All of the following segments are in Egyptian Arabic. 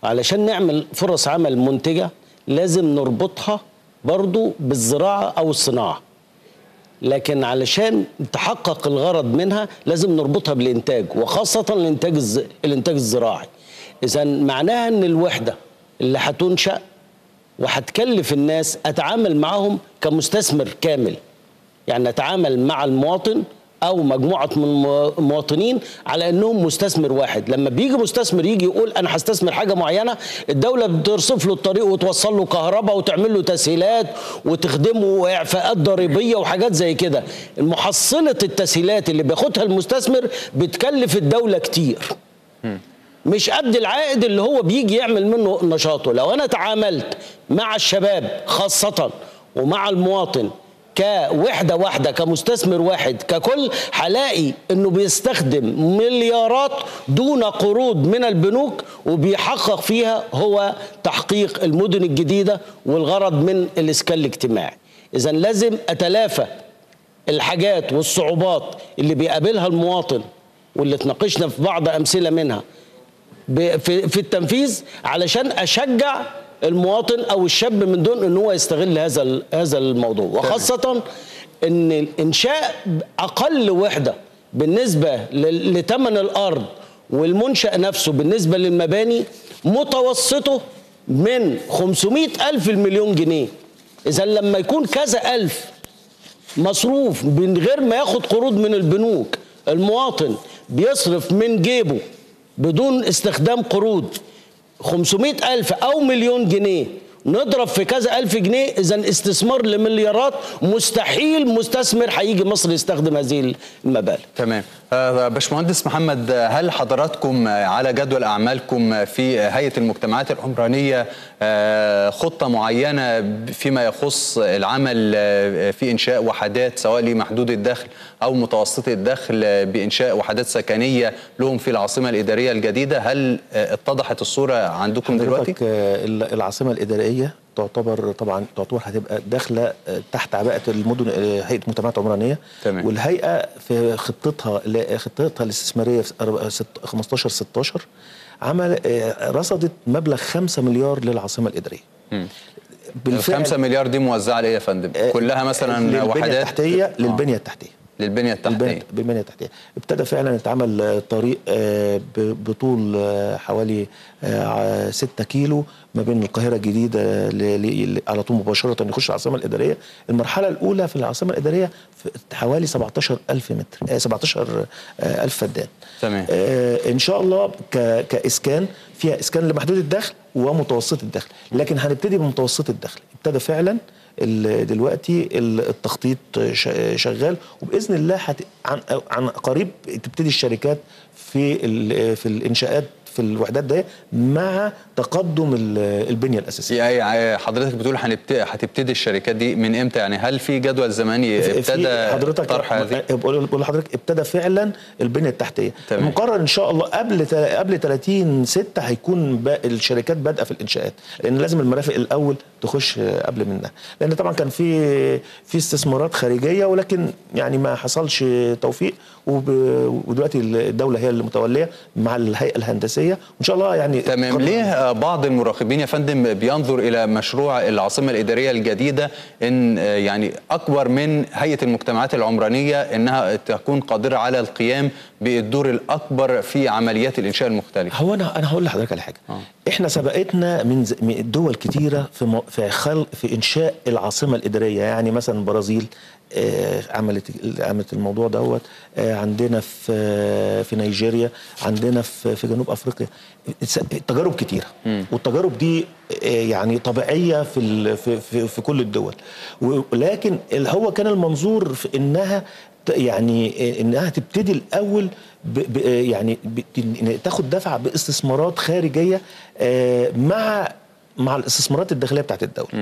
علشان نعمل فرص عمل منتجه لازم نربطها برضو بالزراعه او الصناعه لكن علشان تحقق الغرض منها لازم نربطها بالانتاج وخاصه الانتاج الز... الانتاج الزراعي اذا معناها ان الوحده اللي هتنشا وهتكلف الناس اتعامل معاهم كمستثمر كامل يعني اتعامل مع المواطن او مجموعه من المواطنين على انهم مستثمر واحد لما بيجي مستثمر يجي يقول انا هستثمر حاجه معينه الدوله بترصف له الطريق وتوصل له كهرباء وتعمل له تسهيلات وتخدمه اعفاءات ضريبيه وحاجات زي كده محصله التسهيلات اللي بياخدها المستثمر بتكلف الدوله كتير مش قد العائد اللي هو بيجي يعمل منه نشاطه لو انا تعاملت مع الشباب خاصه ومع المواطن كوحده واحده كمستثمر واحد ككل هلاقي انه بيستخدم مليارات دون قروض من البنوك وبيحقق فيها هو تحقيق المدن الجديده والغرض من الاسكان الاجتماعي اذا لازم اتلافى الحاجات والصعوبات اللي بيقابلها المواطن واللي اتناقشنا في بعض امثله منها ب- في في التنفيذ علشان اشجع المواطن او الشاب من دون ان هو يستغل هذا ال- هذا الموضوع وخاصه ان انشاء اقل وحده بالنسبه ل- لثمن الارض والمنشا نفسه بالنسبه للمباني متوسطه من 500 الف المليون جنيه اذا لما يكون كذا الف مصروف من غير ما ياخد قروض من البنوك المواطن بيصرف من جيبه بدون استخدام قروض 500 ألف أو مليون جنيه نضرب في كذا ألف جنيه إذا استثمار لمليارات مستحيل مستثمر هيجي مصر يستخدم هذه المبالغ تمام آه، باشمهندس محمد آه، هل حضراتكم آه، على جدول اعمالكم آه، في هيئه المجتمعات العمرانيه آه، خطه معينه فيما يخص العمل آه، في انشاء وحدات سواء لمحدود الدخل او متوسط الدخل آه، بانشاء وحدات سكنيه لهم في العاصمه الاداريه الجديده هل آه، اتضحت الصوره عندكم دلوقتي؟ حضرتك آه، ال- العاصمه الاداريه تعتبر طبعا تعتبر هتبقى داخله آه، تحت عباءه المدن آه، هيئه مجتمعات عمرانيه تمام. والهيئه في خطتها ل- خطتها الاستثماريه في أرب- ست- 15 16 عمل آه، رصدت مبلغ 5 مليار للعاصمه الاداريه ال 5 مليار دي موزعه على ايه يا فندم؟ آه، كلها مثلا للبنيه وحدات التحتيه آه، للبنيه التحتيه للبنيه التحتيه البنية بالبنية التحتية ابتدى فعلا يتعمل آه، طريق آه، ب- بطول آه، حوالي 6 كيلو ما بين القاهرة الجديدة ل- ل- ل- على طول مباشرة يخش العاصمة الإدارية المرحلة الأولى في العاصمة الإدارية في حوالي 17 ألف متر آه، 17 آه، ألف فدان تمام. آه، ان شاء الله ك- كاسكان فيها اسكان لمحدود الدخل ومتوسط الدخل لكن هنبتدي بمتوسط الدخل ابتدى فعلا ال- دلوقتي ال- التخطيط ش- شغال وباذن الله هت... عن عن قريب تبتدي الشركات في ال- في الانشاءات في الوحدات دي مع تقدم ال- البنيه الاساسيه يعني حضرتك بتقول هنبت- هتبتدي الشركات دي من امتى يعني هل في جدول زمني في ابتدى حضرتك طرح هذه بقول بقول لحضرتك ابتدى فعلا البنيه التحتيه تمام. مقرر ان شاء الله قبل تا- قبل 30 6 هيكون با- الشركات بادئه في الانشاءات لان لازم المرافق الاول تخش قبل منها لان طبعا كان في في استثمارات خارجيه ولكن يعني ما حصلش توفيق وب- ودلوقتي الدوله هي اللي متوليه مع الهيئه الهندسيه وان شاء الله يعني تمام قرر- ليه آه، بعض المراقبين يا فندم بينظر الى مشروع العاصمه الاداريه الجديده ان آه، يعني اكبر من هيئه المجتمعات العمرانيه انها تكون قادره على القيام بالدور الاكبر في عمليات الانشاء المختلفه هو انا انا هقول لحضرتك على حاجه آه. احنا سبقتنا من ز- من دول كتيره في مو- في خلق في انشاء العاصمه الاداريه يعني مثلا البرازيل آه، عملت عملت الموضوع دوت آه، عندنا في في نيجيريا عندنا في في جنوب افريقيا س- تجارب كتيره والتجارب دي آه، يعني طبيعيه في ال- في في, في كل الدول ولكن ال- هو كان المنظور في انها ت- يعني انها تبتدي الاول ب ب يعني ب إن تاخد دفعه باستثمارات خارجيه آه، مع مع الاستثمارات الداخليه بتاعت الدوله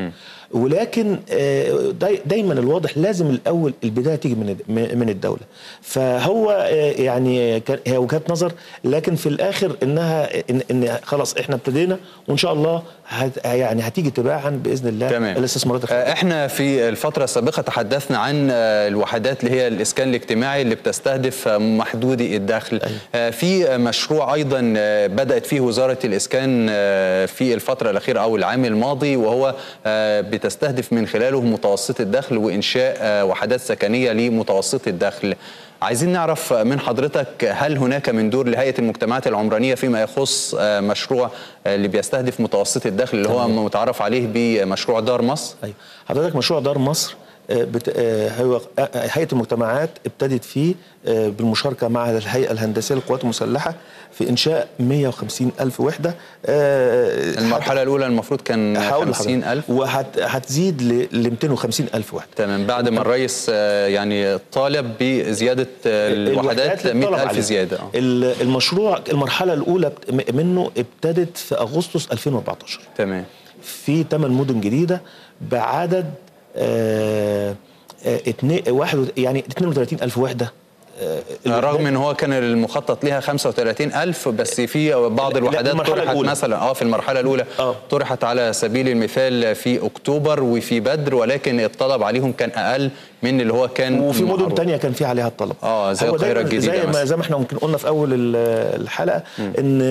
ولكن آه، داي دايما الواضح لازم الاول البدايه تيجي من من الدوله فهو آه، يعني كان- هي وجهات نظر لكن في الاخر انها ان, إن خلاص احنا ابتدينا وان شاء الله هت يعني هتيجي تباعا باذن الله تمام الاستثمارات الخارجية. آه، احنا في الفترة السابقة تحدثنا عن آه، الوحدات اللي هي الإسكان الاجتماعي اللي بتستهدف آه، محدودي الدخل آه، في آه، مشروع أيضا آه، بدأت فيه وزارة الإسكان آه، في الفترة الأخيرة أو العام الماضي وهو آه، بتستهدف من خلاله متوسط الدخل وإنشاء آه، وحدات سكنية لمتوسط الدخل عايزين نعرف من حضرتك هل هناك من دور لهيئة المجتمعات العمرانية فيما يخص آه، مشروع آه، اللي بيستهدف متوسط الدخل اللي هو متعرف عليه بمشروع دار مصر ايوه حضرتك مشروع دار مصر آه، بت... آه، هو آه، هيئه المجتمعات ابتدت فيه آه، بالمشاركه مع الهيئه الهندسيه للقوات المسلحه في انشاء 150 الف وحده آه، المرحلة الأولى المفروض كان هقول 50 لحضرتك. ألف وهتزيد ل 250 الف وحده تمام بعد ما الرئيس آه، يعني طالب بزيادة آه، الوحدات اللي 100 اتطلب ألف عليها. زيادة آه. ال- المشروع المرحله الاولى بت- م- منه ابتدت في اغسطس 2014 تمام في ثمان مدن جديده بعدد آه آه اتنين واحد وت- يعني 32 الف وحده آه رغم ان هو كان المخطط لها 35 ألف بس في بعض لا، الوحدات المرحلة طرحت الأولى. مثلا اه في المرحلة الأولى آه. طرحت على سبيل المثال في أكتوبر وفي بدر ولكن الطلب عليهم كان أقل من اللي هو كان وفي مدن معروض. تانية كان في عليها الطلب آه، زي هو القاهرة دايماً الجديدة زي ما مثلاً. زي ما احنا ممكن قلنا في اول ال- الحلقه ان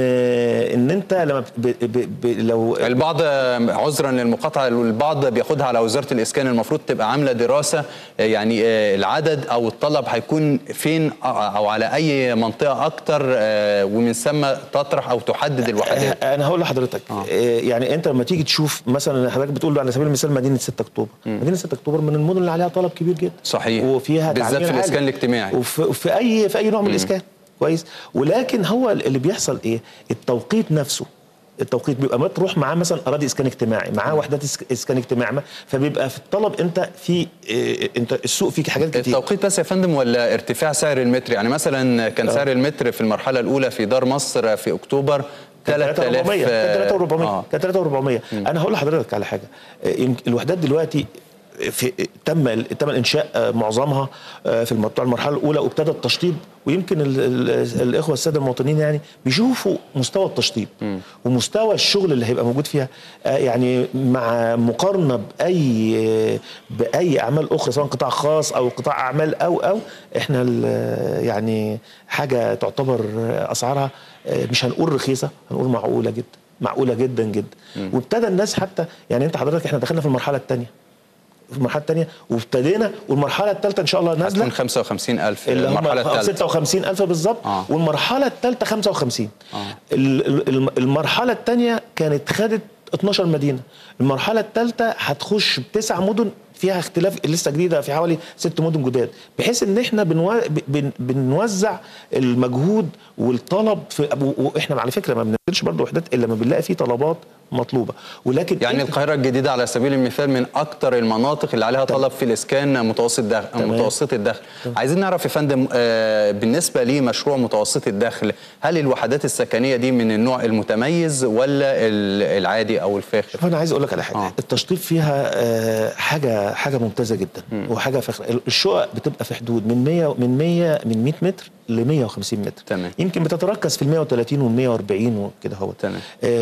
ان انت لما ب ب ب لو البعض عذرا للمقاطعه البعض بياخدها على وزاره الاسكان المفروض تبقى عامله دراسه يعني آه، العدد او الطلب هيكون فين او على اي منطقه اكتر آه، ومن ثم تطرح او تحدد الوحدات انا هقول لحضرتك آه. يعني انت لما تيجي تشوف مثلا حضرتك بتقول على سبيل المثال مدينه 6 اكتوبر مدينه 6 اكتوبر من المدن اللي عليها طلب كبير جدا صحيح. وفيها بالذات تعمير في الإسكان عالي. الاجتماعي. وفي, وفي اي في اي نوع من الاسكان كويس ولكن هو اللي بيحصل ايه التوقيت نفسه التوقيت بيبقى مطروح معاه مثلا اراضي اسكان اجتماعي معاه وحدات إسك- اسكان اجتماعي ما- فبيبقى في الطلب انت في إيه انت السوق فيه حاجات كتير التوقيت بس يا فندم ولا ارتفاع سعر المتر يعني مثلا كان سعر المتر في المرحله الاولى في دار مصر في اكتوبر 3000 3400 كان 3400 آه. كان 3400 انا هقول لحضرتك على حاجه آه، يمكن الوحدات دلوقتي في تم تم انشاء آه، معظمها آه، في الم- بتوع المرحله الاولى وابتدى التشطيب ويمكن ال ال الاخوه الساده المواطنين يعني بيشوفوا مستوى التشطيب ومستوى الشغل اللي هيبقى موجود فيها آه، يعني مع مقارنه باي آه، باي اعمال اخرى سواء قطاع خاص او قطاع اعمال او او احنا ال- يعني حاجه تعتبر آه، اسعارها آه، مش هنقول رخيصه هنقول معقوله جدا معقوله جدا جدا وابتدى الناس حتى يعني انت حضرتك احنا دخلنا في المرحله الثانيه في المرحله الثانيه وابتدينا والمرحله الثالثه ان شاء الله نازله هتكون 55000 اللي هم المرحله الثالثه 56000 بالظبط آه. والمرحله الثالثه 55 آه. ال- ال- الم- المرحله الثانيه كانت خدت 12 مدينه المرحله الثالثه هتخش بتسع مدن فيها اختلاف لسه جديده في حوالي ست مدن جداد بحيث ان احنا بنو... بن... بنوزع المجهود والطلب في و- واحنا على فكره ما بننزلش برضه وحدات الا لما بنلاقي في طلبات مطلوبه ولكن يعني أنت- القاهرة الجديدة على سبيل المثال من أكثر المناطق اللي عليها طلب في الإسكان متوسط دخل تمام. متوسط الدخل عايزين نعرف يا فندم آه، بالنسبة لمشروع متوسط الدخل هل الوحدات السكنية دي من النوع المتميز ولا ال- العادي أو الفاخر؟ شوف انا عايز اقول لك على حاجه آه. آه. التشطيب فيها آه، حاجه حاجه ممتازه جدا وحاجه فخر الشقق بتبقى في حدود من 100 من 100 من 100 متر ل 150 متر تمام. يمكن بتتركز في ال 130 وال 140 وكده هو تمام.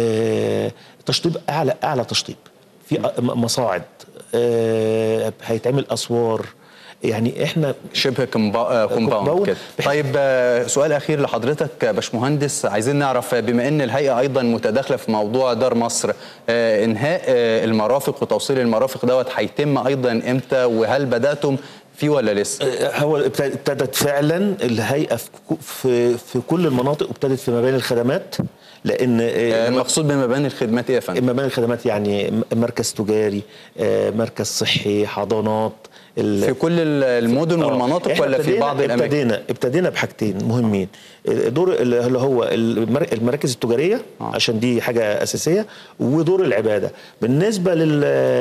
آه تشطيب اعلى اعلى تشطيب في أ- م- مصاعد آه هيتعمل اسوار يعني احنا شبه كومباوند كومباوند. كده طيب آه، سؤال اخير لحضرتك يا باشمهندس عايزين نعرف آه، بما ان الهيئه ايضا متداخله في موضوع دار مصر آه، انهاء آه، المرافق وتوصيل المرافق دوت هيتم ايضا امتى وهل بداتم فيه ولا لسه؟ هو ابت- ابتدت فعلا الهيئه في كو- في في كل المناطق ابتدت في مباني الخدمات لان آه، آه، المقصود بمباني الخدمات ايه يا فندم؟ مباني الخدمات يعني م- مركز تجاري آه، مركز صحي حضانات ال- في كل المدن آه. والمناطق إحنا ولا في ابتدينا- بعض الاماكن ابتدينا ابتدينا بحاجتين مهمين دور اللي هو المر- المراكز التجاريه آه. عشان دي حاجه اساسيه ودور العباده بالنسبه لل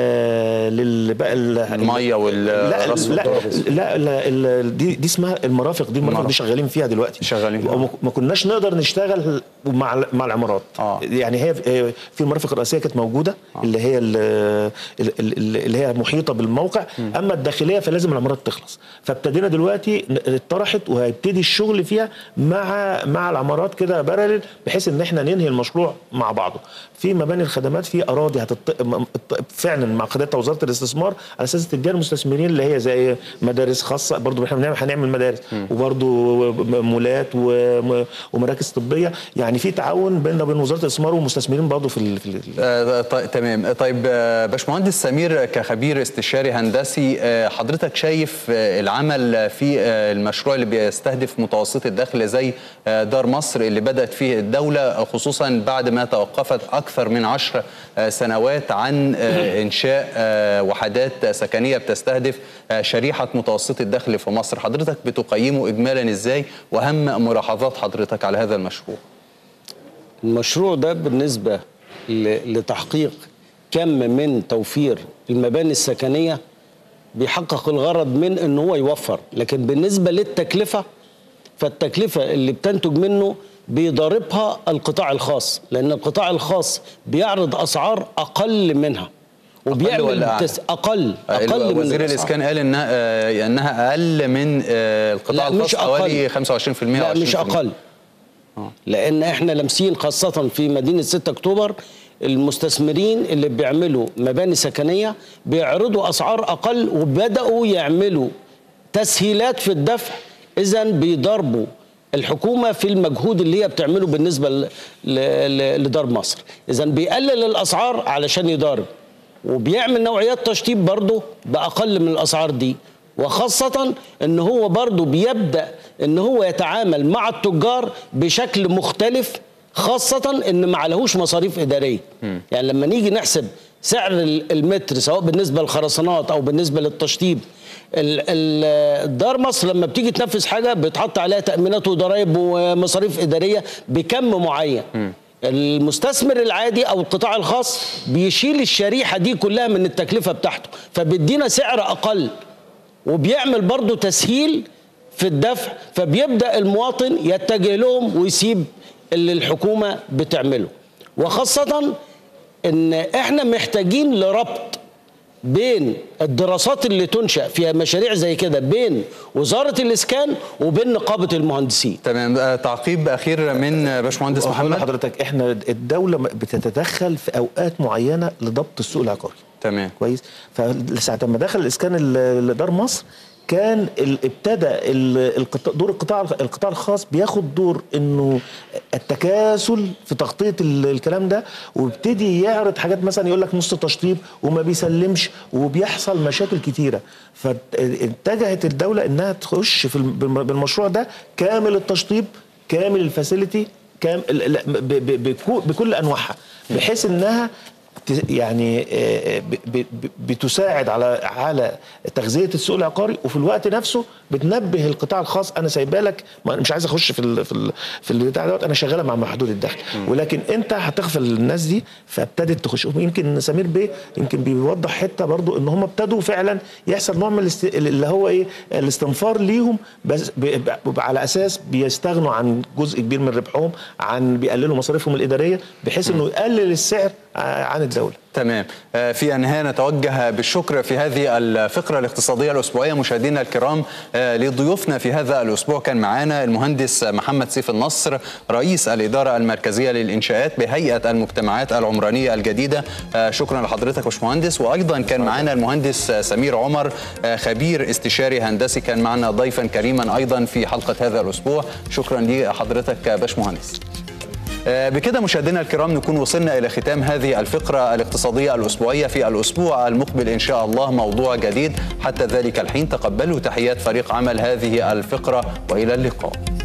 لل بقى ال- المية وال- لا رصف لا الترابيزة. لا, لا ال- دي دي اسمها المرافق دي المرافق المرافق. دي شغالين فيها دلوقتي شغالين فيها. وما- ما كناش نقدر نشتغل مع مع العمارات آه. يعني هي هي في المرافق الرئيسيه كانت موجوده اللي هي ال- ال- ال- اللي هي محيطه بالموقع اما الداخليه فلازم العمارات تخلص فابتدينا دلوقتي ن- اتطرحت وهيبتدي الشغل فيها مع مع العمارات كده بارلل بحيث ان احنا ننهي المشروع مع بعضه في مباني الخدمات في اراضي هتط... م- م- فعلا مع قضيه وزاره الاستثمار على اساس تديها المستثمرين اللي هي زي مدارس خاصه برضو احنا بنعمل هنعمل مدارس وبرضو مولات وم- ومراكز طبيه يعني في تعاون بيننا وبين وزاره الاستثمار والمستثمرين برضو في ال... في ال... آه، طي- تمام طيب آه، باشمهندس سمير كخبير استشاري هندسي آه، حضرتك شايف آه، العمل في آه، المشروع اللي بيستهدف متوسط الدخل زي آه، دار مصر اللي بدأت فيه الدولة خصوصا بعد ما توقفت أكثر من عشر آه، سنوات عن آه، إنشاء آه، وحدات سكنية بتستهدف آه، شريحة متوسط الدخل في مصر حضرتك بتقيمه إجمالا إزاي وأهم ملاحظات حضرتك على هذا المشروع المشروع ده بالنسبة ل- لتحقيق كم من توفير المباني السكنية بيحقق الغرض من ان هو يوفر لكن بالنسبة للتكلفة فالتكلفة اللي بتنتج منه بيضاربها القطاع الخاص لان القطاع الخاص بيعرض اسعار اقل منها وبيعمل ولا أعلى؟ تس... اقل اقل من وزير الأسعار. الاسكان قال انها آه، انها اقل من آه، القطاع لا، مش الخاص حوالي أقل. 25% لا أو مش 20%. اقل لان احنا لامسين خاصه في مدينه 6 اكتوبر المستثمرين اللي بيعملوا مباني سكنيه بيعرضوا اسعار اقل وبداوا يعملوا تسهيلات في الدفع اذا بيضربوا الحكومه في المجهود اللي هي بتعمله بالنسبه ل- ل- لدار مصر اذا بيقلل الاسعار علشان يضارب وبيعمل نوعيات تشطيب برضه باقل من الاسعار دي وخاصة ان هو برضه بيبدأ ان هو يتعامل مع التجار بشكل مختلف خاصة ان ما عليهوش مصاريف ادارية يعني لما نيجي نحسب سعر ال- المتر سواء بالنسبة للخرسانات او بالنسبة للتشطيب ال- ال- دار مصر لما بتيجي تنفذ حاجة بيتحط عليها تأمينات وضرائب ومصاريف ادارية بكم معين المستثمر العادي او القطاع الخاص بيشيل الشريحة دي كلها من التكلفة بتاعته فبيدينا سعر اقل وبيعمل برضه تسهيل في الدفع فبيبدا المواطن يتجه لهم ويسيب اللي الحكومه بتعمله وخاصه ان احنا محتاجين لربط بين الدراسات اللي تنشا في مشاريع زي كده بين وزاره الاسكان وبين نقابه المهندسين تمام آه، تعقيب اخير من آه، باشمهندس هقول محمد لحضرتك احنا الدوله بتتدخل في اوقات معينه لضبط السوق العقاري تمام كويس فساعه ما دخل الاسكان ال- لدار مصر كان ال- ابتدى ال- القطاع- دور القطاع القطاع الخاص بياخد دور انه التكاسل في تغطيه ال- الكلام ده ويبتدي يعرض حاجات مثلا يقول لك نص تشطيب وما بيسلمش وبيحصل مشاكل كتيره فاتجهت الدوله انها تخش في الم- بالم- بالمشروع ده كامل التشطيب كامل الفاسيلتي كام ال- لا، ب- ب- بكو- بكل انواعها بحيث انها ت- يعني آه، ب- ب- ب- بتساعد على على تغذيه السوق العقاري وفي الوقت نفسه بتنبه القطاع الخاص انا سايبه لك ما أنا مش عايز اخش في ال في ال في البتاع دوت انا شغاله مع محدود الدخل ولكن انت هتغفل الناس دي فابتدت تخش يمكن سمير بيه يمكن بيوضح حته برضو ان هم ابتدوا فعلا يحصل نوع من الاست... اللي هو ايه الاستنفار ليهم بس ب... ب... على اساس بيستغنوا عن جزء كبير من ربحهم عن بيقللوا مصاريفهم الاداريه بحيث انه يقلل السعر ع- عن الدوله تمام آه، في النهاية نتوجه بالشكر في هذه الفقرة الاقتصادية الأسبوعية مشاهدينا الكرام آه، لضيوفنا في هذا الأسبوع كان معنا المهندس محمد سيف النصر رئيس الإدارة المركزية للإنشاءات بهيئة المجتمعات العمرانية الجديدة آه، شكرا لحضرتك يا باشمهندس وأيضا كان معنا المهندس سمير عمر آه، خبير استشاري هندسي كان معنا ضيفا كريما أيضا في حلقة هذا الأسبوع شكرا لحضرتك يا باشمهندس آه، بكده مشاهدينا الكرام نكون وصلنا إلى ختام هذه الفقرة الاقتصادية الأسبوعية في الأسبوع المقبل إن شاء الله موضوع جديد حتى ذلك الحين تقبلوا تحيات فريق عمل هذه الفقرة وإلى اللقاء